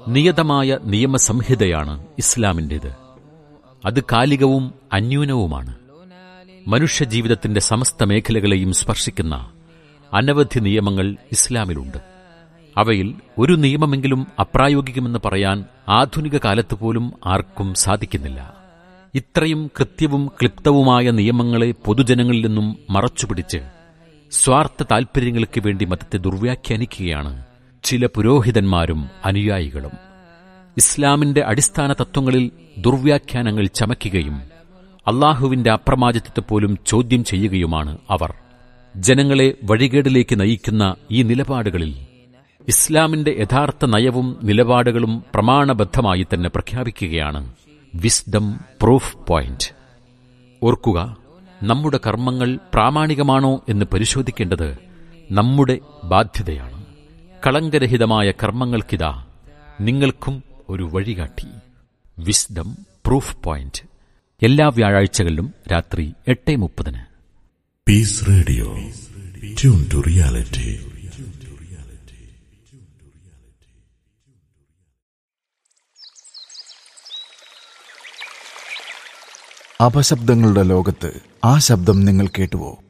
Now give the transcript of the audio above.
നിയതമായ നിയമസംഹിതയാണ് ഇസ്ലാമിൻ്റേത് അത് കാലികവും അന്യൂനവുമാണ് മനുഷ്യജീവിതത്തിന്റെ സമസ്ത മേഖലകളെയും സ്പർശിക്കുന്ന അനവധി നിയമങ്ങൾ ഇസ്ലാമിലുണ്ട് അവയിൽ ഒരു നിയമമെങ്കിലും അപ്രായോഗികമെന്ന് പറയാൻ ആധുനിക കാലത്ത് പോലും ആർക്കും സാധിക്കുന്നില്ല ഇത്രയും കൃത്യവും ക്ലിപ്തവുമായ നിയമങ്ങളെ പൊതുജനങ്ങളിൽ നിന്നും മറച്ചുപിടിച്ച് സ്വാർത്ഥ താൽപര്യങ്ങൾക്ക് വേണ്ടി മതത്തെ ദുർവ്യാഖ്യാനിക്കുകയാണ് ചില പുരോഹിതന്മാരും അനുയായികളും ഇസ്ലാമിന്റെ അടിസ്ഥാന തത്വങ്ങളിൽ ദുർവ്യാഖ്യാനങ്ങൾ ചമയ്ക്കുകയും അള്ളാഹുവിന്റെ അപ്രമാദിത്വത്തെ പോലും ചോദ്യം ചെയ്യുകയുമാണ് അവർ ജനങ്ങളെ വഴികേടിലേക്ക് നയിക്കുന്ന ഈ നിലപാടുകളിൽ ഇസ്ലാമിന്റെ യഥാർത്ഥ നയവും നിലപാടുകളും പ്രമാണബദ്ധമായി തന്നെ പ്രഖ്യാപിക്കുകയാണ് വിസ്ഡം പ്രൂഫ് പോയിന്റ് ഓർക്കുക നമ്മുടെ കർമ്മങ്ങൾ പ്രാമാണികമാണോ എന്ന് പരിശോധിക്കേണ്ടത് നമ്മുടെ ബാധ്യതയാണ് കളങ്കരഹിതമായ കർമ്മങ്ങൾക്കിതാ നിങ്ങൾക്കും ഒരു വഴികാട്ടി വിസ്ഡം പ്രൂഫ് പോയിന്റ് എല്ലാ വ്യാഴാഴ്ചകളിലും രാത്രി എട്ട് മുപ്പതിന് peace radio tune to reality അപശബ്ദങ്ങളുടെ ലോകത്ത് ആ ശബ്ദം നിങ്ങൾ കേട്ടുവോ